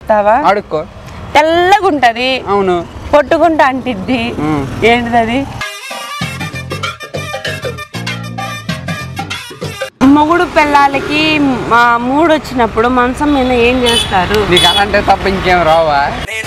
తావా అడుక్కో తెల్లగా ఉంటది అవును పొట్టుకుంటా అంటిద్ది ఉమ్. ఏంటిది అది మొగుడు పిల్లలకి మా మూడు వచ్చినప్పుడు మంచం మీద ఏం చేస్తారు నీకు అలాంటి తప్ప ఇంకేం రావా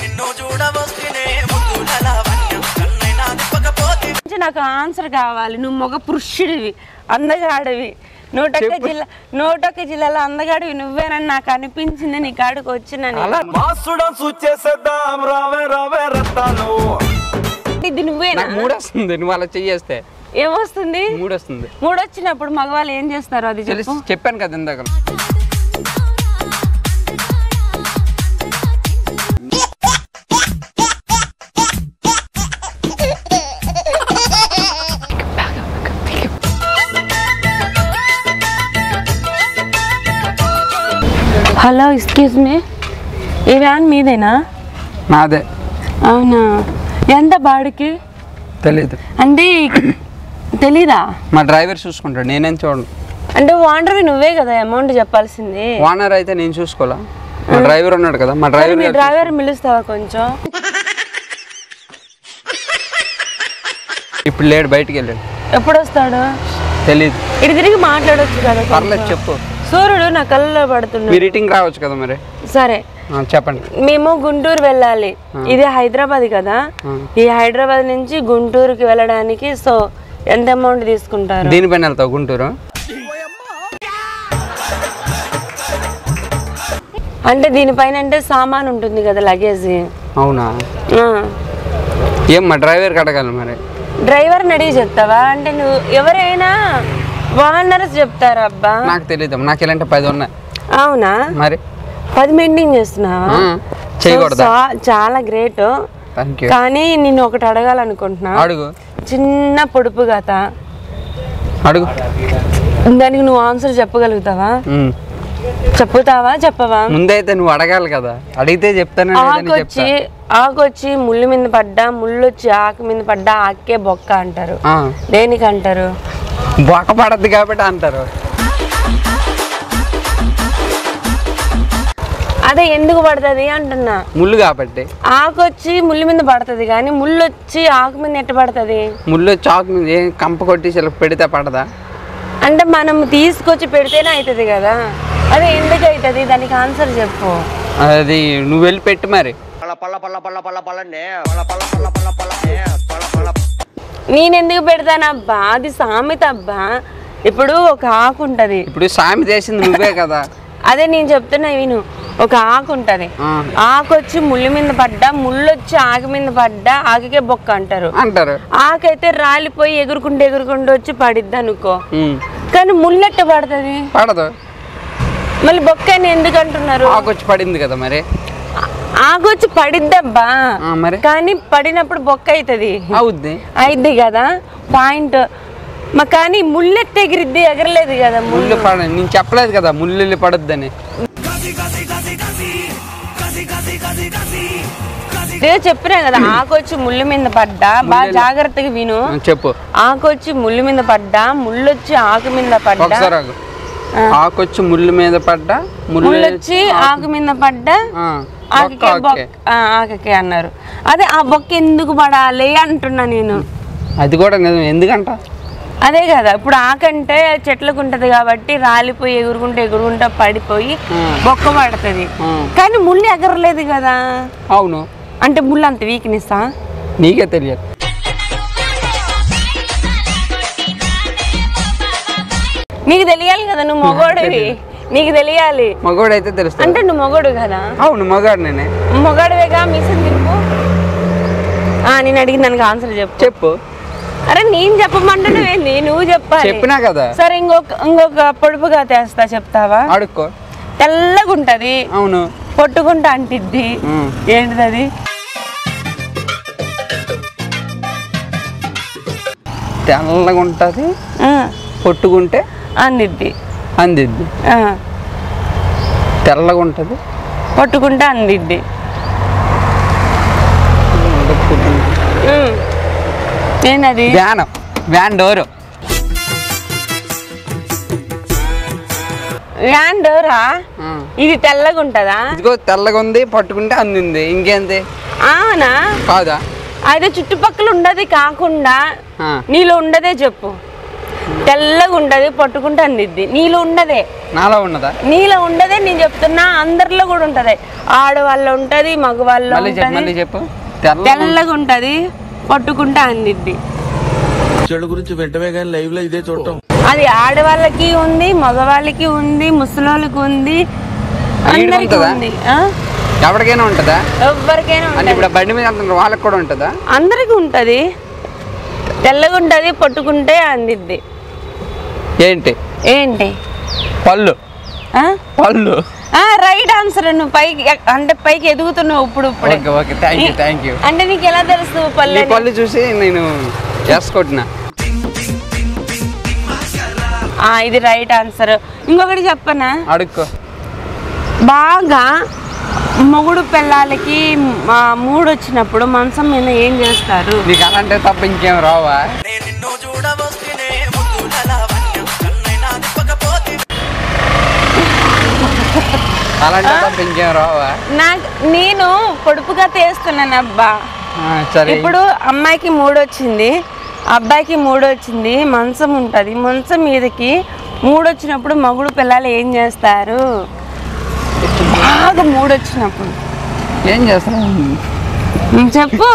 కొంచెం నాకు ఆన్సర్ కావాలి నువ్వు మగ పురుషుడివి అందగాడివి నూటొక్క జిల్లా నూటొక్క జిల్లాలో అందగాడివి నువ్వేనని నాకు అనిపించింది నీ కాడికి వచ్చినని అలా మాసుడం సూచేసేద్దాం రావే రావే రత్తాలు ఇది నువ్వేనా నాకు మూడు వస్తుంది నువ్వు అలా చెయ్యేస్తే ఏమొస్తుంది మూడు వస్తుంది మూడు వచ్చినప్పుడు మగవాళ్ళు ఏం చేస్తారు అది తెలిసి చెప్పు చెప్పాను కదా ఇందాక హలో ఎక్స్క్యూజ్ మీ ఈ వ్యాన్ మీదేనా నాదే అవునా ఎంత బాడికి తెలీదు అంటే తెలీదా మా డ్రైవర్ చూసుకుంటాడు నేనేం చూడను అంటే వాండర్వి నువ్వే కదా అమౌంట్ చెప్పాల్సింది ఓనర్ అయితే నేను చూసుకోవాలా మా డ్రైవర్ ఉన్నాడు కదా మా మరి డ్రైవర్ మీ గారు డ్రైవర్ పిలుస్తావా కొంచెం ఇప్పుడు లేడు బయటికి వెళ్ళాడు ఎప్పుడు వస్తాడు తెలీదు ఇటు తిరిగి మాట్లాడొచ్చు కదా కొంచెం. పర్లేదు చెప్పు సూర్యుడు నా కళ్ళలో పడుతున్నాడు మీరు రీటింగ్ రావచ్చు కదా మరి సరే ఆ, చెప్పండి మేము గుంటూరు వెళ్ళాలి ఇది హైదరాబాద్ కదా ఈ హైదరాబాద్ నుంచి గుంటూరుకి వెళ్ళడానికి సో ఎంత అమౌంట్ తీసుకుంటారు దీనిపైన వెళ్తావు గుంటూరు అంటే దీనిపైన అంటే సామాన్ ఉంటుంది కదా లగేజ్ అవునా ఏం మా డ్రైవర్కి అడగాలి మరి డ్రైవర్ని అడిగి చెప్తావా అంటే నువ్వు ఎవరైనా ఓనర్స్ చెప్తారా అబ్బా నాకు తెలియదు నాకు ఇలాంటి పది ఉన్నాయి అవునా మరి పది మెయింటైన్ చేస్తున్నావా ఆ, చేయకూడదా సో, చా- చాలా గ్రేట్ థ్యాంక్ యూ కానీ నేను ఒకటి అడగాలనుకుంటున్నా అడుగు చిన్న పొడుపు గత అడుగు దానికి నువ్వు ఆన్సర్ చెప్పగలుగుతావా ఉమ్. చెప్పుతావా చెప్పవా ముందైతే నువ్వు అడగాలి కదా అడిగితే చెప్తాను లేదని ఆకొచ్చి చెప్తా ఆకొచ్చి ముళ్ళు మీద పడ్డా ముళ్ళు వచ్చి ఆకు మీద పడ్డా ఆకే బొక్క అంటారు ఆ, దేనికి అంటారు బొక్క పడద్దు కాబట్టి అంటారు అదే ఎందుకు పడుతుంది అంటున్నా ముళ్ళు కాబట్టి ఆకొచ్చి ముళ్ళు మీద పడుతుంది కానీ ముళ్ళు వచ్చి ఆకు మీద ఎట్ట పడుతుంది ముళ్ళు చాకు మీద ఏం కంప కొట్టి ఇలా పెడితే పడదా అంటే మనం తీసుకొచ్చి పెడితేనే అవుతుంది కదా అదే ఎందుకు అవుతుంది దానికి ఆన్సర్ చెప్పు అది నువ్వు వెళ్ళి పెట్టు మరి నేను ఎందుకు పెడతానబ్బా అది సామెత అబ్బా ఇప్పుడు ఒక ఆకు ఉంటది ఇప్పుడు సామి చేసింది నువ్వే కదా అదే నేను చెప్తున్నా విను ఒక ఆకు ఉంటది ఆ, ఆకు వచ్చి ముళ్ళు మీద పడ్డా ముళ్ళు వచ్చి ఆకు మీద పడ్డా ఆకుకే బొక్క అంటారు అంటారు ఆకైతే రాలిపోయి ఎగురుకుంటూ ఎగురుకుంటూ వచ్చి పడిద్ది అనుకో ఉమ్, కానీ ముళ్ళెట్ట పడుతుంది పడదు మళ్ళీ బొక్క అని ఎందుకు అంటున్నారు ఆకొచ్చి పడింది కదా మరి ఆకు వచ్చి పడిద్దబ్బా ఆ, మరి కానీ పడినప్పుడు బొక్క అవుతుంది అవుద్ది అయిద్ది కదా పాయింట్ మా కానీ ముళ్ళెత్తి ఎగిరిద్ది ఎగరలేదు కదా ముళ్ళు ముళ్ళు పడ నేను చెప్పలేదు కదా ముళ్ళు వెళ్ళి పడొద్దని ఇదే చెప్పినా కదా ఆకొచ్చి ముళ్ళు మీద పడ్డా బాగా జాగ్రత్తగా విను ఆ, చెప్పు ఆకొచ్చి ముళ్ళు మీద పడ్డా ముళ్ళొచ్చి ఆకు మీద పడ్డా ఒకసారి ఆగు. ఆకొచ్చి ముళ్ళు మీద పడ్డా ముళ్ళు ముళ్ళొచ్చి ఆకు మీద పడ్డా ఆ, ఆకుకే బొక్క బొక్క ఆకే. ఆ, ఆకుకే అన్నారు అదే ఆ బొక్క ఎందుకు పడాలి అంటున్నా నేను అది కూడా నిజం ఎందుకంట అదే కదా ఇప్పుడు ఆకంటే చెట్లకు ఉంటది కాబట్టి రాలిపోయి ఎగురుకుంటే ఎగురుకుంటా పడిపోయి బొక్క పడుతుంది ఆ, కానీ ముళ్ళు ఎగరలేదు కదా అవును అంటే ముళ్ళు అంత వీక్నెస్ నీకే తెలియదు నీకు తెలియాలి కదా నువ్వు మొగోడివి నీకు తెలియాలి మగవాడైతే తెలుస్తుంది అంటే నువ్వు మొగోడు కదా అవును మగాడు నేనే మొగాడివేగా మిషన్ తిరుపు ఆ, నేను అడిగిన దానికి ఆన్సర్ చెప్పు చెప్పు అరే నేను చెప్పమంటే నువ్వేంది నువ్వు చెప్పాలి చెప్పినా కదా సరే ఇంకొక ఇంకొక పొడుపుగా తెస్తా చెప్తావా అడుక్కో తెల్లగా ఉంటది అవును పొట్టుకుంటా అంటిద్ది ఉమ్. ఏంటిది అది తెల్లగా ఉంటుంది ఆ, పొట్టుకుంటే అందిద్ది అందిద్ది ఆ, తెల్లగా ఉంటుంది పట్టుకుంటే అందిద్ది ఉమ్. ఏందది వ్యాన్ వ్యాన్ డోరు యాండోరా ఆ. ఇది తెల్లగా ఉంటదా ఇదిగో తెల్లగా ఉంది పట్టుకుంటే అందింది ఇంకేంది అవునా కాదా అయితే చుట్టుపక్కల ఉండదు కాకుండా ఆ. నీలో ఉండదే చెప్పు తెల్లగా ఉండదు పట్టుకుంటే అందిద్ది నీలో ఉండదే నాలో ఉన్నదా నీలో ఉండదే నేను చెప్తున్నా అందరిలో కూడా ఉంటది ఆడవాళ్ళ ఉంటది మగవాళ్ళ మళ్ళీ చెప్పు మళ్ళీ ఉంటది చెప్పు తెల్ల తెల్లగా ఉంటది పట్టుకుంటే అందిద్ది చెడు గురించి వెంటనే కానీ లైవ్ లో ఇదే చూడటం అది ఆడవాళ్ళకి ఉంది మగవాళ్ళకి ఉంది ముసలోళ్ళకి ఉంది అందరికి ఉంటదా? ఉంది ఆ? ఎవరికైనా ఉంటుందా ఎవ్వరికైనా అంటే ఉంటది ఇప్పుడు బండి మీద వెళ్తున్నారు వాళ్ళకి కూడా ఉంటుందా అందరికి ఉంటది తెల్లగా ఉంటది పట్టుకుంటే అందిద్ది ఏంటి ఏంటి పళ్ళు ఆ? పళ్ళు ఆ రైట్ ఆన్సర్ నువ్వు పైకి ఎక్- అంటే పైకి ఎదుగుతున్నావు ఇప్పుడు ఇప్పుడే okay okay thank you thank you అంటే నీకు ఎలా తెలుసు నీ పల్లె పళ్ళు చూసి నేను వేసుకుంటున్నా ఆ ఇది రైట్ ఆన్సర్ ఇంకొకటి చెప్పనా అడుక్కో బాగా మొగుడు పిల్లలకి మా మూడు వచ్చినప్పుడు మంచం మీద ఏం చేస్తారు నీకు అలాంటి తప్ప ఇంకేం రావా అలాంటి తప్ప ఇంకేం రావా నాకు నేను పొడుపుగా తీస్తున్నాను అబ్బా ఆ, సరే ఇప్పుడు అమ్మాయికి మూడు వచ్చింది అబ్బాయికి మూడు వచ్చింది మంచం ఉంటుంది మంచం మీదకి మూడు వచ్చినప్పుడు మగుడు పిల్లలు ఏం చేస్తారు బాగా మూడు వచ్చినప్పుడు ఏం చేస్తాను ఉమ్, చెప్పు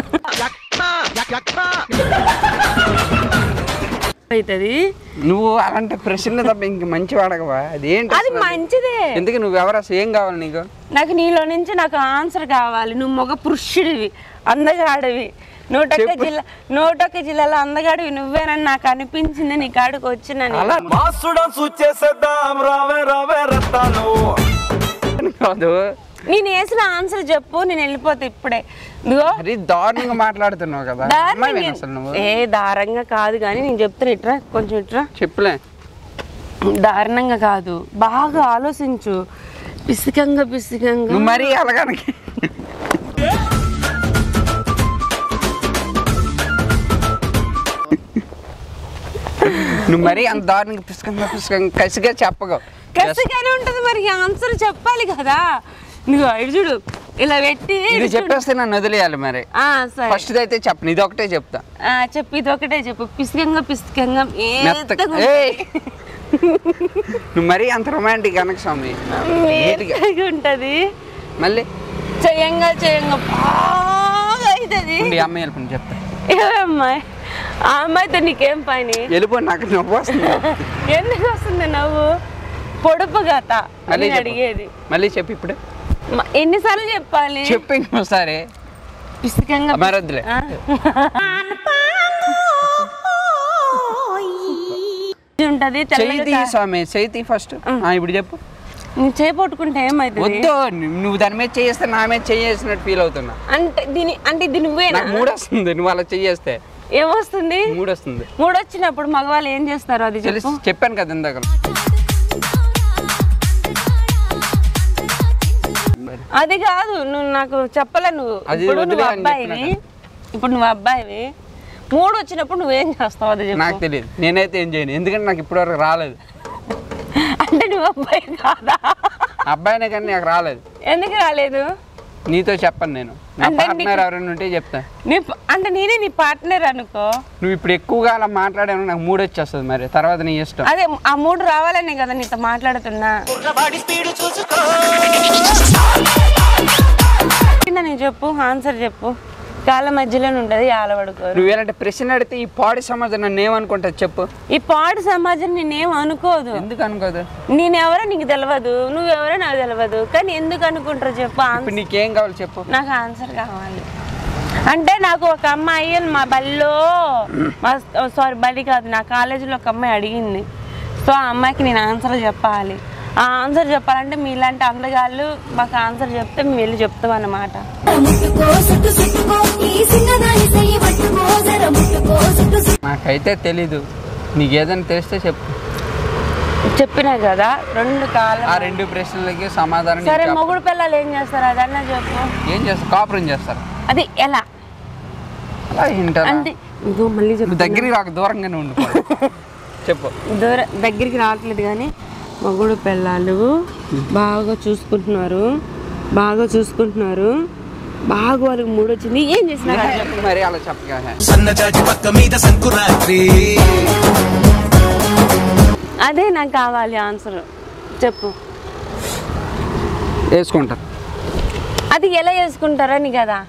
అవుతుంది నువ్వు అలాంటి ప్రశ్నలు తప్ప ఇంక మంచి వాడకవా అది ఏంటి అది అసలు? మంచిదే ఎందుకు నువ్వు ఎవరు అసలు ఏం కావాలి నీకు నాకు నీలో నుంచి నాకు ఆన్సర్ కావాలి నువ్వు మగ పురుషుడివి అందగాడివి నూటొక్క జిల్లా నూటొక్క జిల్లాలో అందగాడివి నువ్వేనని నాకు అనిపించింది నీ కాడికి వచ్చిన అలా మాసుడం సుచ్చేసేద్దాం రావే రావే రత్తాను కాదు నేను వేసిన ఆన్సర్ చెప్పు నేను వెళ్ళిపోతా ఇప్పుడే ఇదిగో అది దారుణంగా మాట్లాడుతున్నావు కదా అమ్మాయివేనా దారుణంగా అసలు నువ్వు ఏ దారంగా కాదు కానీ నేను చెప్తున్నా ఇట్రా కొంచెం ఇట్రా చెప్పులే దారుణంగా కాదు బాగా ఆలోచించు పిసికంగా పిసికంగా నువ్వు మరీ అలాగనకి నువ్వు మరీ అంత దారుణంగా పుస్తకంగా పుస్తకంగా కసిగా చెప్పగా కసిగానే ఉంటది మరి ఆన్సర్ చెప్పాలి కదా నువ్వు ఇటు చూడు ఇలా పెట్టి ఇది ఇటు చూడు. చెప్పేస్తే నన్ను వదిలేయాలి మరి ఆ, సరే ఫస్ట్ అయితే చెప్పను ఇది ఒకటే చెప్తా ఆ, చెప్పు ఇది ఒకటే చెప్పు పిసికంగా పిసికంగా మెత్తగా ఏత్తగా ఏయ్! నువ్వు మరీ అంత రొమాంటిక్ అనకు స్వామి నీట్గా. మెత్తగా ఉంటది మళ్ళీ చేయంగా చేయంగా బాగా అవుతుంది ఉండి ఈ అమ్మాయి వెళ్ళిపోయి చెప్తా ఏ అమ్మాయి ఆ అమ్మాయితో నీకేం పని వెళ్ళిపో నాకు నవ్వు వస్తుంది ఎందుకు వస్తుంది నవ్వు పొడుపు గత మళ్ళీ నేను చెప్పు. అడిగేది మళ్ళీ చెప్పు ఇప్పుడు మ- ఎన్నిసార్లు చెప్పాలి చెప్పు ఇంకోసారి పిసికంగా మరి వద్దులే. ఆ? ఉంటది తెల్లగా చైతి కా- స్వామి చైతి ఫస్ట్ ఇప్పుడు చెప్పు నువ్వు చేపట్టుకుంటే ఏమవుతుంది వద్దు నువ్వు దాని మీద చేస్తే నా మీద చేసినట్టు ఫీల్ అవుతున్నా అంటే దీని అంటే ఇది నువ్వేనా నాకు మూడు వస్తుంది నువ్వు అలా చేస్తే ఏమొస్తుంది మూడు వస్తుంది మూడు వచ్చినప్పుడు మగవాళ్ళు ఏం చేస్తారు అది తెలిసి చెప్పు చెప్పాను కదా ఇందాక అది కాదు నువ్వు నాకు చెప్పలే నువ్వు అది ఇప్పుడు వదిలే నువ్వు అని అబ్బాయివి ఇప్పుడు నువ్వు అబ్బాయివి మూడు వచ్చినప్పుడు నువ్వేం చేస్తావు అది నాకు చెప్పు తెలియదు నేనైతే ఏం చేయను ఎందుకంటే నాకు ఇప్పటివరకు రాలేదు అంటే నువ్వు అబ్బాయి కాదా అబ్బాయినే కానీ నాకు రాలేదు ఎందుకు రాలేదు నీతో చెప్పను నేను నా అంటే పార్ట్నర్ నీకు- ఎవరైనా ఉంటే చెప్తా నీ ప- అంటే నేనే నీ పార్ట్నర్ అనుకో నువ్వు ఇప్పుడు ఎక్కువగా అలా మాట్లాడాను నాకు మూడు వచ్చేస్తుంది మరి తర్వాత నీ ఇష్టం అదే ఆ మూడు రావాలనే కదా నీతో మాట్లాడుతున్నా కింద నేను చెప్పు ఆన్సర్ చెప్పు కాళ్ళ మధ్యలోనే ఉండదు ఆలవడుకోరు నువ్వు ఎలాంటి ప్రశ్న అడిగితే ఈ పాడి సమాజం నన్ను ఏమనుకుంటుంది చెప్పు ఈ పాడు సమాజం నేనేం అనుకోదు ఎందుకు అనుకోదు నేనెవరో నీకు తెలియదు నువ్వెవరో నాకు తెలియదు కానీ ఎందుకు అనుకుంటారు చెప్పు ఇప్పుడు ఆన్సర్ నీకేం కావాలి చెప్పు నాకు ఆన్సర్ కావాలి అంటే నాకు ఒక అమ్మాయి మా బడిలో మా సారీ బడి కాదు నా కాలేజీలో ఒక అమ్మాయి అడిగింది సో ఆ అమ్మాయికి నేను ఆన్సర్ చెప్పాలి ఆ ఆన్సర్ చెప్పాలంటే మీలాంటి అందగాళ్ళు మాకు ఆన్సర్ చెప్తే మేము వెళ్ళి చెప్తాం అన్నమాట ముట్టుకో సుట్టు సుట్టుకో ఈ సిన్నదాని చెయ్యి పట్టుకో జర ముట్టుకో సుట్టు సుట్టు నాకైతే తెలీదు నీకు ఏదైనా తెలిస్తే చెప్పు చెప్పినా కదా రెండు ఆ కాలం రెండు ప్రశ్నలకి సమాధానం నీకు సరే చెప్పను. మొగుడు పిల్లలు ఏం చేస్తారు అదన్నా చెప్పు ఏం చేస్తారు కాపురం చేస్తారు అది ఎలా అలా ఏంటలా? అంటే ఇదో మళ్ళీ నువ్వు చెప్పు దగ్గరికి రాక దూరంగానే ఉండిపో చెప్పు దూర దగ్గరికి రావట్లేదు కానీ మొగుడు పిల్లలు బాగా చూసుకుంటున్నారు బాగా చూసుకుంటున్నారు బాగా వాళ్ళకి మూడు వచ్చింది ఏం చేసినారు అది చెప్పు. మరి అలా చెప్పగా సన్నజాజి పక్క మీద సంకురాత్రి అదే నాకు కావాలి ఆన్సర్ చెప్పు వేసుకుంటారు అది ఎలా చేసుకుంటారని కదా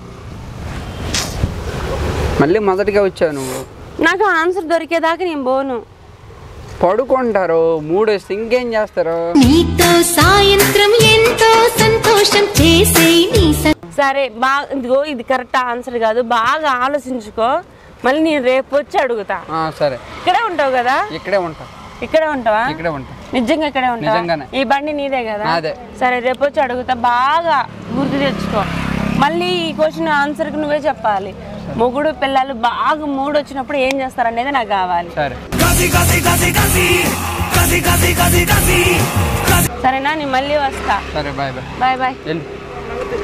మళ్ళీ మొదటిగా వచ్చావు నువ్వు నాకు ఆన్సర్ దొరికేదాకా నేను పోను పడుకుంటారు మూడు వేస్తే ఇంకేం చేస్తారు నీతో సాయంత్రం ఎంతో సంతోషం చేసే నీ స- సరే బాగా ఇదిగో ఇది కరెక్ట్ ఆన్సర్ కాదు బాగా ఆలోచించుకో మళ్ళీ నేను రేపు వచ్చి అడుగుతా ఆ, సరే ఇక్కడే ఉంటావు కదా ఇక్కడే ఉంటా ఇక్కడే ఉంటావా ఇక్కడే ఉంటా నిజంగా ఇక్కడే ఉంటావా నిజంగానే. ఈ బండి నీదే కదా నాదే. సరే రేపు వచ్చి అడుగుతా బాగా గుర్తు తెచ్చుకో మళ్ళీ ఈ క్వశ్చన్ ఆన్సర్కి నువ్వే చెప్పాలి మొగుడు పిల్లలు బాగా మూడు వచ్చినప్పుడు ఏం చేస్తారు అనేది నాకు కావాలి సరే కసి కసి కసి కసి కసి కసి కసి కసి సరేనా నేను మళ్ళీ వస్తా సరే బాయ్ బాయ్ బాయ్ బాయ్ వెళ్ళు